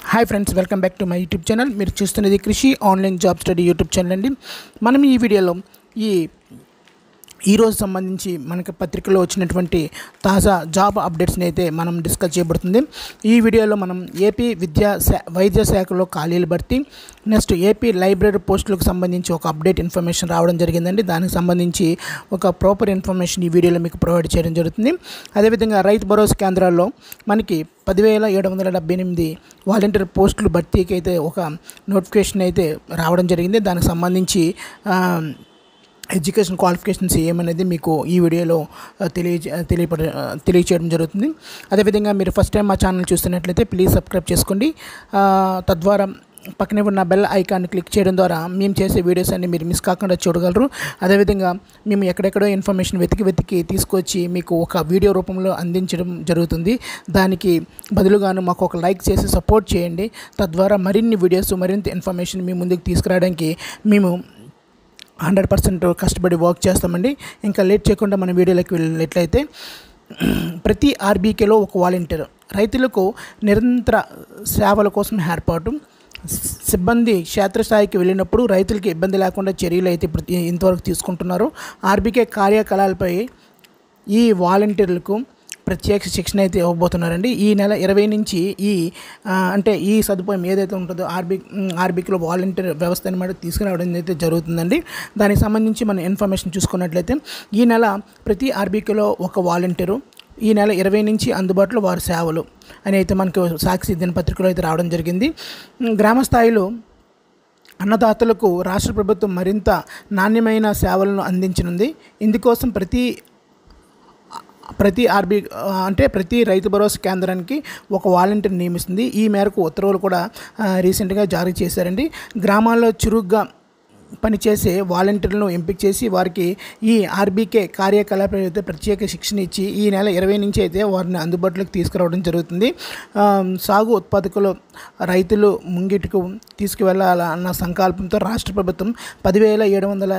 hi friends welcome back to my YouTube channel మీరు చూస్తున్నది Krishi online job study YouTube channel అండి మనం ఈ వీడియోలో ఈ ఈరోజు సంబంధించి మనకి పత్రికలో వచ్చినటువంటి తాజా జాబ్ అప్డేట్స్ని అయితే మనం డిస్కస్ చేయబడుతుంది ఈ వీడియోలో మనం ఏపీ విద్యా శా వైద్య శాఖలో ఖాళీలు భర్తీ నెక్స్ట్ ఏపీ లైబ్రరీ పోస్టులకు సంబంధించి ఒక అప్డేట్ ఇన్ఫర్మేషన్ రావడం జరిగిందండి దానికి సంబంధించి ఒక ప్రాపర్ ఇన్ఫర్మేషన్ ఈ వీడియోలో మీకు ప్రొవైడ్ చేయడం జరుగుతుంది అదేవిధంగా రైతు భరోసా కేంద్రాల్లో మనకి పదివేల ఏడు వందల డెబ్బై ఎనిమిది వాలంటీర్ పోస్టులు భర్తీకి అయితే ఒక నోటిఫికేషన్ అయితే రావడం జరిగింది దానికి సంబంధించి ఆ, ఎడ్యుకేషన్ క్వాలిఫికేషన్స్ ఏమనేది మీకు ఈ వీడియోలో ఆ, తెలియ తెలియపడ ఆ, తెలియచేయడం జరుగుతుంది అదేవిధంగా మీరు ఫస్ట్ టైం మా ఛానల్ చూస్తున్నట్లయితే ప్లీజ్ సబ్స్క్రైబ్ చేసుకోండి ఆ, తద్వారా పక్కనే ఉన్న బెల్ ఐకాన్ క్లిక్ చేయడం ద్వారా మేము చేసే వీడియోస్ అన్ని మీరు మిస్ కాకుండా చూడగలరు అదేవిధంగా మేము ఎక్కడెక్కడో ఇన్ఫర్మేషన్ వెతికి వెతికి తీసుకొచ్చి మీకు ఒక వీడియో రూపంలో అందించడం జరుగుతుంది దానికి బదులుగాను మాకు ఒక లైక్ చేసి సపోర్ట్ చేయండి తద్వారా మరిన్ని వీడియోస్ మరింత ఇన్ఫర్మేషన్ మీ ముందుకు తీసుకురావడానికి మేము హండ్రెడ్ పర్సెంట్ కష్టపడి వర్క్ చేస్తామండి ఇంకా లేట్ చేయకుండా మన వీడియోలోకి వెళ్ళినట్లయితే ప్రతి ఆర్బీకేలో ఒక వాలంటీర్ రైతులకు నిరంతర సేవల కోసం ఏర్పాటు సిబ్బంది క్షేత్రస్థాయికి వెళ్ళినప్పుడు రైతులకి ఇబ్బంది లేకుండా చర్యలు అయితే ఇప్పుడు ఇంతవరకు తీసుకుంటున్నారు ఆర్బీకే కార్యకలాపాలపై ఈ వాలంటీర్లకు ప్రత్యేక శిక్షణ అయితే ఇవ్వబోతున్నారండి ఈ నెల ఇరవై నుంచి ఈ ఆ, అంటే ఈ సదుపాయం ఏదైతే ఉంటుందో ఆర్బీ ఆర్బీకీలో వాలంటీర్ వ్యవస్థ అనమాట తీసుకురావడం అయితే జరుగుతుందండి దానికి సంబంధించి మనం ఇన్ఫర్మేషన్ చూసుకున్నట్లయితే ఈ నెల ప్రతి ఆర్బీకీలో ఒక వాలంటీరు ఈ నెల ఇరవై నుంచి అందుబాటులో వారి సేవలు అని అయితే మనకు సాక్షి దినపత్రికలో అయితే రావడం జరిగింది గ్రామ స్థాయిలో అన్నదాతలకు రాష్ట్ర ప్రభుత్వం మరింత నాణ్యమైన సేవలను అందించనుంది ఇందుకోసం ప్రతి ప్రతి ఆర్బీ ఆ, అంటే ప్రతి రైతు భరోసా కేంద్రానికి ఒక వాలంటీర్ నియమిస్తుంది ఈ మేరకు ఉత్తర్వులు కూడా ఆ, రీసెంట్గా జారీ చేశారండి గ్రామాల్లో చురుగ్గా పనిచేసే వాలంటీర్లను ఎంపిక చేసి వారికి ఈ ఆర్బీకే కార్యకలాపాలు అయితే ప్రత్యేక శిక్షణ ఇచ్చి ఈ నెల ఇరవై నుంచి అయితే వారిని అందుబాటులోకి తీసుకురావడం జరుగుతుంది ఆ, సాగు ఉత్పాదకులు రైతులు ముంగిటికి తీసుకువెళ్ళాలన్న సంకల్పంతో రాష్ట్ర ప్రభుత్వం పదివేల ఏడు వందల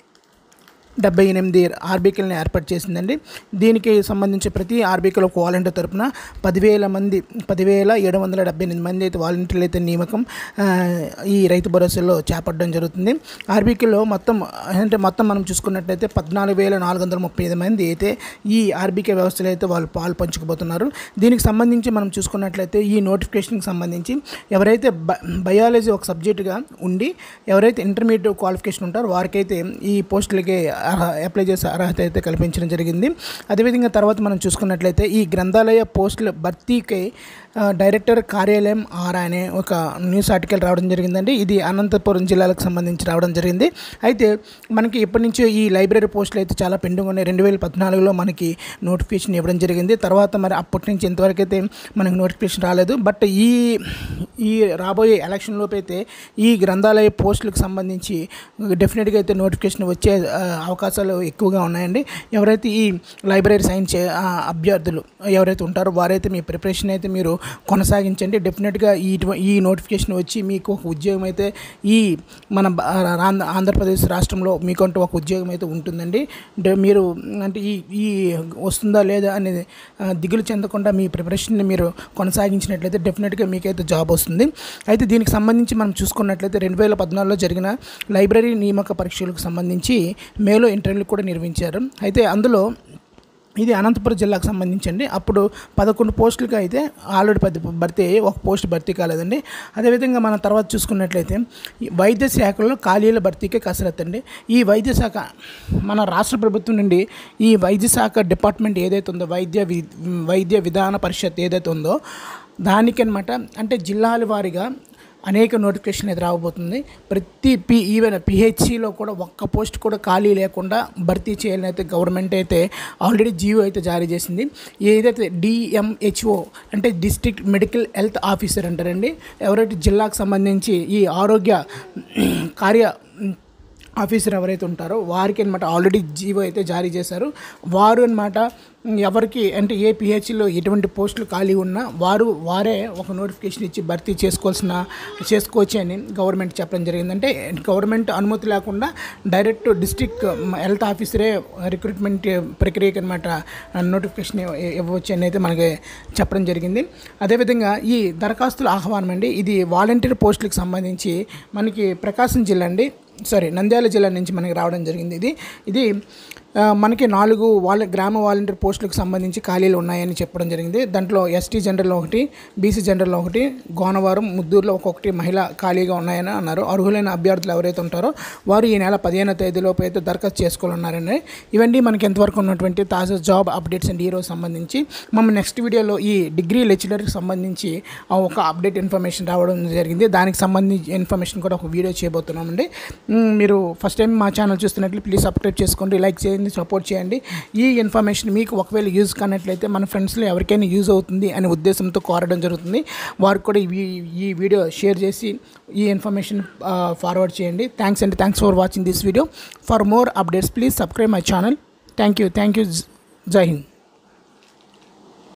డెబ్బై ఎనిమిది ఆర్బీకీలను ఏర్పాటు చేసిందండి దీనికి సంబంధించి ప్రతి ఆర్బీకీలో ఒక వాలంటీర్ తరపున పదివేల మంది పదివేల ఏడు వందల డెబ్బై ఎనిమిది మంది అయితే వాలంటీర్లు అయితే నియామకం ఆ, ఈ రైతు భరోసాలో చేపట్టడం జరుగుతుంది ఆర్బీకీలో మొత్తం అంటే మొత్తం మనం చూసుకున్నట్లయితే పద్నాలుగు వేల నాలుగు వందల ముప్పై ఐదు మంది అయితే ఈ ఆర్బీకే వ్యవస్థలో అయితే వాళ్ళు పాలు పంచుకోబోతున్నారు దీనికి సంబంధించి మనం చూసుకున్నట్లయితే ఈ నోటిఫికేషన్కి సంబంధించి ఎవరైతే బ బయాలజీ ఒక సబ్జెక్టుగా ఉండి ఎవరైతే ఇంటర్మీడియట్ క్వాలిఫికేషన్ ఉంటారో వారికైతే ఈ పోస్టులకి అర్హ అప్లై చేసే అర్హత అయితే కల్పించడం జరిగింది అదేవిధంగా తర్వాత మనం చూసుకున్నట్లయితే ఈ గ్రంథాలయ పోస్టుల భర్తీకి ఆ, డైరెక్టర్ కార్యాలయం ఆరా అనే ఒక న్యూస్ ఆర్టికల్ రావడం జరిగిందండి ఇది అనంతపురం జిల్లాలకు సంబంధించి రావడం జరిగింది అయితే మనకి ఇప్పటి నుంచో ఈ లైబ్రరీ పోస్టులు అయితే చాలా పెండింగ్ ఉన్నాయి రెండు వేల పద్నాలుగులో మనకి నోటిఫికేషన్ ఇవ్వడం జరిగింది తర్వాత మరి అప్పటి నుంచి ఇంతవరకు అయితే మనకి నోటిఫికేషన్ రాలేదు బట్ ఈ ఈ రాబోయే ఎలక్షన్ లోపు అయితే ఈ గ్రంథాలయ పోస్టులకు సంబంధించి డెఫినెట్గా అయితే నోటిఫికేషన్ వచ్చే ఆ, అవకాశాలు ఎక్కువగా ఉన్నాయండి ఎవరైతే ఈ లైబ్రరీ సైన్స్ ఆ, అభ్యర్థులు ఎవరైతే ఉంటారో వారైతే మీ ప్రిపరేషన్ అయితే మీరు కొనసాగించండి డెఫినెట్గా ఈ ఈ నోటిఫికేషన్ వచ్చి మీకు ఒక ఉద్యోగం అయితే ఈ మన బ- ఆంధ్ర ఆంధ్రప్రదేశ్ రాష్ట్రంలో మీకంటూ ఒక ఉద్యోగం అయితే ఉంటుందండి డే- మీరు అంటే ఈ ఈ వస్తుందా లేదా అనేది ఆ, దిగులు చెందకుండా మీ ప్రిపరేషన్ని మీరు కొనసాగించినట్లయితే డెఫినెట్గా మీకైతే జాబ్ వస్తుంది అయితే దీనికి సంబంధించి మనం చూసుకున్నట్లయితే రెండు వేల పద్నాలుగులో జరిగిన లైబ్రరీ నియామక పరీక్షలకు సంబంధించి మేలో ఇంటర్వ్యూలు కూడా నిర్వహించారు అయితే అందులో ఇది అనంతపురం జిల్లాకు సంబంధించండి అప్పుడు పదకొండు పోస్టులకి అయితే ఆల్రెడీ పది భర్తీ అయ్యి ఒక పోస్ట్ భర్తీ కాలేదండి అదేవిధంగా మనం తర్వాత చూసుకున్నట్లయితే ఈ వైద్య శాఖలో ఖాళీల భర్తీకే కసరత్ అండి ఈ వైద్య శాఖ మన రాష్ట్ర ప్రభుత్వం నుండి ఈ వైద్య శాఖ డిపార్ట్మెంట్ ఏదైతే ఉందో వైద్య వి వైద్య విధాన పరిషత్ ఏదైతే ఉందో దానికి అనమాట అంటే జిల్లాల వారీగా అనేక నోటిఫికేషన్ అయితే రాబోతుంది ప్రతి పి ఈవెన్ పిహెచ్సిలో కూడా ఒక్క పోస్ట్ కూడా ఖాళీ లేకుండా భర్తీ చేయాలని అయితే గవర్నమెంట్ అయితే ఆల్రెడీ జీవో అయితే జారీ చేసింది ఏదైతే డిఎంహెచ్ఓ అంటే డిస్ట్రిక్ట్ మెడికల్ హెల్త్ ఆఫీసర్ అంటారండి ఎవరైతే జిల్లాకు సంబంధించి ఈ ఆరోగ్య కార్య ఆఫీసర్ ఎవరైతే ఉంటారో వారికి అనమాట ఆల్రెడీ జీవో అయితే జారీ చేశారు వారు అనమాట ఎవరికి అంటే ఏ పిహెచ్లో ఎటువంటి పోస్టులు ఖాళీ ఉన్నా వారు వారే ఒక నోటిఫికేషన్ ఇచ్చి భర్తీ చేసుకోవాల్సిన చేసుకోవచ్చు అని గవర్నమెంట్ చెప్పడం జరిగింది అంటే గవర్నమెంట్ అనుమతి లేకుండా డైరెక్ట్ డిస్టిక్ హెల్త్ ఆఫీసరే రిక్రూట్మెంట్ ప్రక్రియకి అనమాట నోటిఫికేషన్ ఇవ్వచ్చు అని అయితే మనకి చెప్పడం జరిగింది అదేవిధంగా ఈ దరఖాస్తుల ఆహ్వానం అండి ఇది వాలంటీర్ పోస్టులకు సంబంధించి మనకి ప్రకాశం జిల్లా అండి సారీ నంద్యాల జిల్లా నుంచి మనకి రావడం జరిగింది ఇది ఇది ఆ, మనకి నాలుగు వాళ్ళ గ్రామ వాలంటీర్ పోస్టులకు సంబంధించి ఖాళీలు ఉన్నాయని చెప్పడం జరిగింది దాంట్లో ఎస్టీ జనరల్లో ఒకటి బీసీ జనరల్లో ఒకటి గోనవరం ముద్దూరులో ఒక్కొక్కటి మహిళ ఖాళీగా ఉన్నాయని అన్నారు అర్హులైన అభ్యర్థులు ఎవరైతే ఉంటారో వారు ఈ నెల పదిహేనో తేదీలోపు అయితే దరఖాస్తు చేసుకోవాలన్నారండి ఇవన్నీ మనకి ఎంతవరకు ఉన్నటువంటి తాజా జాబ్ అప్డేట్స్ అండి ఈరోజు సంబంధించి మనం నెక్స్ట్ వీడియోలో ఈ డిగ్రీ లెక్చరర్కి సంబంధించి ఆ ఒక అప్డేట్ ఇన్ఫర్మేషన్ రావడం జరిగింది దానికి సంబంధించి ఇన్ఫర్మేషన్ కూడా ఒక వీడియో చేయబోతున్నామండి మ్, మీరు ఫస్ట్ టైం మా ఛానల్ చూస్తున్నట్లు ప్లీజ్ సబ్స్క్రైబ్ చేసుకోండి లైక్ చేయండి సపోర్ట్ చేయండి ఈ ఇన్ఫర్మేషన్ మీకు ఒకవేళ యూజ్ కానట్లయితే మన ఫ్రెండ్స్లో ఎవరికైనా యూజ్ అవుతుంది అనే ఉద్దేశంతో కోరడం జరుగుతుంది వారికి కూడా ఈ ఈ వీడియో షేర్ చేసి ఈ ఇన్ఫర్మేషన్ ఫార్వర్డ్ చేయండి థ్యాంక్స్ అండి thanks for watching this video for more updates please subscribe my channel thank you thank you జై హింద్